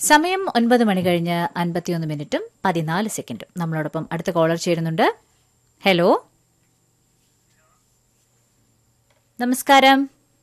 സമയം ഒൻപത് മണി കഴിഞ്ഞ് അൻപത്തിയൊന്ന് മിനിറ്റും പതിനാല് സെക്കൻഡും നമ്മളോടൊപ്പം അടുത്ത കോളർ ചേരുന്നുണ്ട് ഹലോ നമസ്കാരം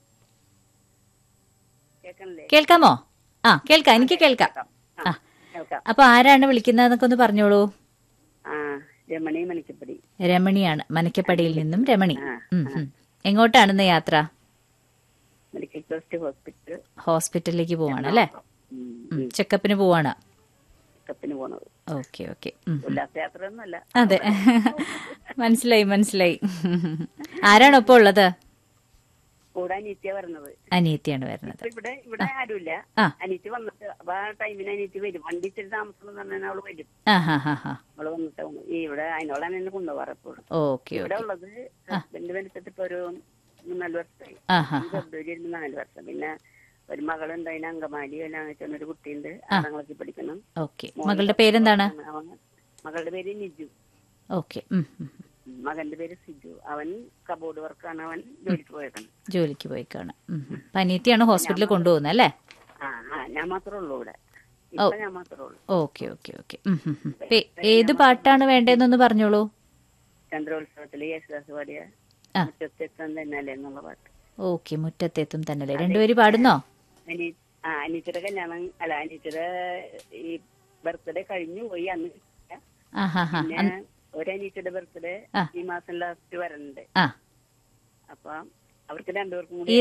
കേൾക്കണില്ലേ കേൾക്കാമോ ആ കേൾക്കാം എനിക്ക് കേൾക്കാം ആ കേൾക്കാം അപ്പൊ ആരാണ് വിളിക്കുന്നതെന്നൊക്കെ ഒന്ന് പറഞ്ഞോളൂ ആ രമണി മണിക്കപ്പടി രമണിയാണ് മനക്കപ്പടിയിൽ നിന്നും രമണി ആ, ഉം, ഉം. എങ്ങോട്ടാണെന്ന് യാത്ര മെഡിക്കൽ ട്രസ്റ്റ് ഹോസ്പിറ്റൽ ഹോസ്പിറ്റലിലേക്ക് പോവാണ് അല്ലേ ഉം, ഉം, ചെക്കപ്പിന് പോവാണ് ചെക്കപ്പിന് പോണത് ഓക്കെ ഓക്കെ ഉം. ഉല്ലാസയാത്ര ഒന്നുമല്ല അതെ മനസ്സിലായി മനസ്സിലായി ആരാണ് ഒപ്പം ഉള്ളത് കൂടെ അനീത്യ വരണത് അനിയത്തിയാണ് വരുന്നത് ഇപ്പൊ ഇവിടെ ഇവിടെ ആരുമില്ല ആ. അനീറ്റ് വന്നിട്ട് അപ്പൊ ആ ടൈമിന് അനീറ്റ് വരും വണ്ടി ഇച്ചിരി താമസം എന്ന് പറഞ്ഞാൽ അവള് വരും ആ ഹാ ഹാ ഹാ അവള് വന്നിട്ട് പോണു. ഈ ഇവിടെ അതിനോളാണ് എന്നെ കൊണ്ടുപോകാറ് എപ്പോഴും ഓക്കെ ഇവിടെ ഓക്കെ ഉള്ളത് ഹസ്ബൻഡ് മരിച്ചിട്ട് ഇപ്പൊ ഒരു മൂന്നാല് വർഷമായി ആ ഹാ ഈ ഫെബ്രുവരി ഇരുന്ന് നാല് വർഷം പിന്നെ ഒരു മകളുണ്ട് അതിന് അങ്കമാലി എല്ലാം ഒരു കുട്ടിയുണ്ട് ആറാം ക്ലാസ്സിൽ പഠിക്കണം ഓക്കെ മകളുടെ പേരെന്താണ് അവൻ മകളുടെ പേര് നിജു ഓക്കെ ഉം, ഉം. മകന്റെ പേര് സിജു അവൻ കബോർഡ് വർക്കാണ് അവൻ ജോലിക്ക് പോയേക്കണം ജോലിക്ക് പോയി കാണാം ഉം, ഉം. അപ്പൊ അനിയത്തിയാണ് ഹോസ്പിറ്റലിൽ കൊണ്ടുപോകുന്നത് അല്ലേ ആ ആ ഞാൻ മാത്രമേ ഉള്ളൂ ഇവിടെ ഇപ്പൊ ഞാൻ മാത്രമേ ഉള്ളൂ ഓക്കെ ഓക്കെ ഓക്കെ ഉം, ഉം, ഉം. ഇപ്പൊ ഏത് പാട്ടാണ് വേണ്ടതെന്നൊന്ന് പറഞ്ഞോളൂ ചന്ദ്രോത്സവത്തില് യേശുദാസ് പാടിയ ആ. മുറ്റത്തെത്താൻ തന്നെയല്ലേ എന്നുള്ള പാട്ട് ഓക്കെ മുറ്റത്തെത്തും തന്നല്ലേ രണ്ടുപേര് പാടുന്നോ അനി ആ അനീച്ചയുടെ കല്യാണം അല്ല അനീച്ചയുടെ ഈ ബർത്ത്ഡേ കഴിഞ്ഞു പോയി അന്ന് ആ ഹാ ഹാ പിന്നെ ഒരു അനീച്ചയുടെ ബർത്ത്ഡേ ആ. ഈ മാസം ലാസ്റ്റ് വരണ്ട് ആ അപ്പൊ അവർക്ക് രണ്ടുപേർക്കും ഈ കൂടി